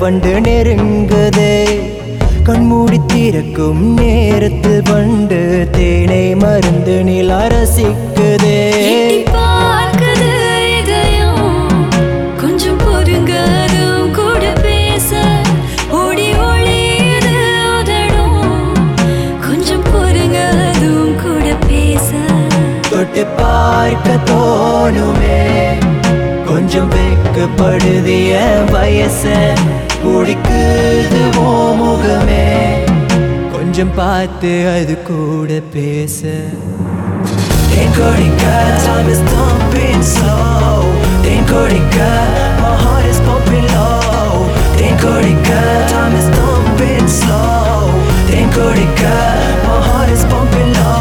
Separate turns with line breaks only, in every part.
வண்டு நெருங்குதே கண்மூடி திறக்கும் நேரத்தில் வண்டு தேனை மருந்து நில ரசிக்குதே
எட்டி பார்க்குது இதயம். கொஞ்சம் பொறுங்க, அதுவும் கூட பேச. ஓடி ஒளியுது உதடும். கொஞ்சம் பொறுங்க, அதுவும் கூட பேச
தொட்டு பார்க்க தோணுமே கொஞ்சம் வெக்கப்படுதிய வயச பிடிக்குது ஓ முகமே கொஞ்சம் பார்த்து அது கூட பேச தேன் கொடிக்க time is thumping slow than கொடிக்க my heart is pumping low than கொடிக்க time is thumping slow than கொடிக்க my heart is pumping low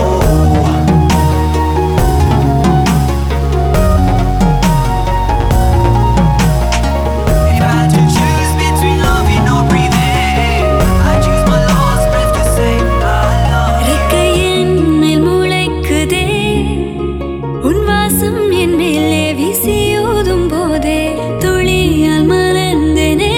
If I had to choose between loving or breathing, I choose my last breath to say I love you.
ரெக்கை என்னில் முளைக்குதே. உன் வாசம் என் மேலே வீசியோதும் போதே துளியால் மலர்ந்தேனே.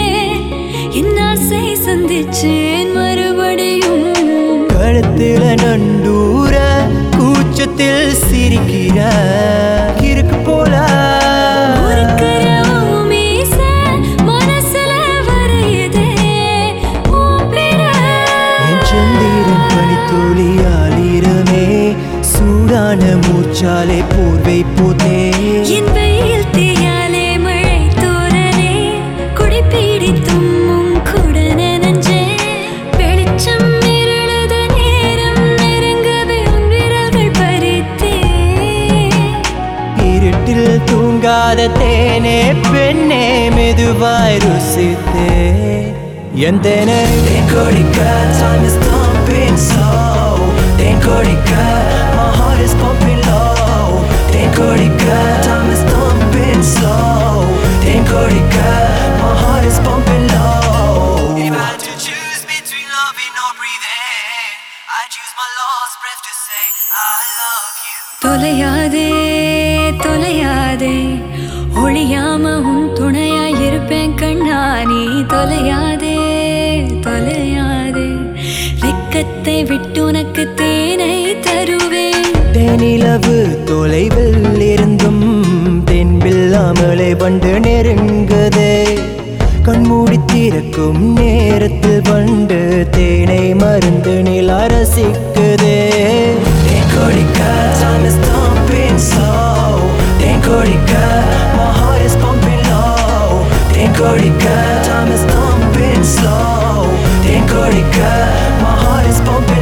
என் ஆசை சந்திச்சேன் மறுபடியும்
கழுத்துல நண்டூர கூச்சத்தில் சிரிக்கிற இருக்கு போல
முறுக்குற உன் மீச மனசுல வரையுதே உன் பிற.
என் சந்திரன் பனித்துளியாலிரமே சூடான மூச்சாலே போர்வை போதே
என் வெயில் தீயாலே மழை தூறலே குடிப்பிடித்தும் உன் கூட நனைஞ்சேன். வெளிச்சம் இருளுது நேரம் நெருங்கவே உன் விரல்கள் பறித்தேன்.
இருட்டில் தூங்காத தேனே பெண்ணே மெதுவாய் ருசித்தே என் தேனே தேன் கொடிக்க time is thumping slow than கொடிக்க my heart is pumping low than கொடிக்க time is thumping slow than கொடிக்க my heart is pumping low If I had to choose between loving or breathing I choose my last breath to say I love you
தொலையாதே தொலையாதே ஒளியாம உன் துணையா இருப்பேன் கண்ணா நீ தொலையாதே தொலையாதே வெக்கத்தை விட்டு உனக்கு தேனை தருவேன்
தேனிலவு தொலைவில் இருந்தும் தென்பில்லாமலே வண்டு நெருங்குதே கண்மூடி திறக்கும் நேரத்தில் வண்டு தேனை மருந்து நில ரசிக்குதே தேன் கொடிக்க time is thumping slow than கொடிக்க my heart is pumping low than கொடிக்க time is thumping slow than கொடிக்க my heart is pumping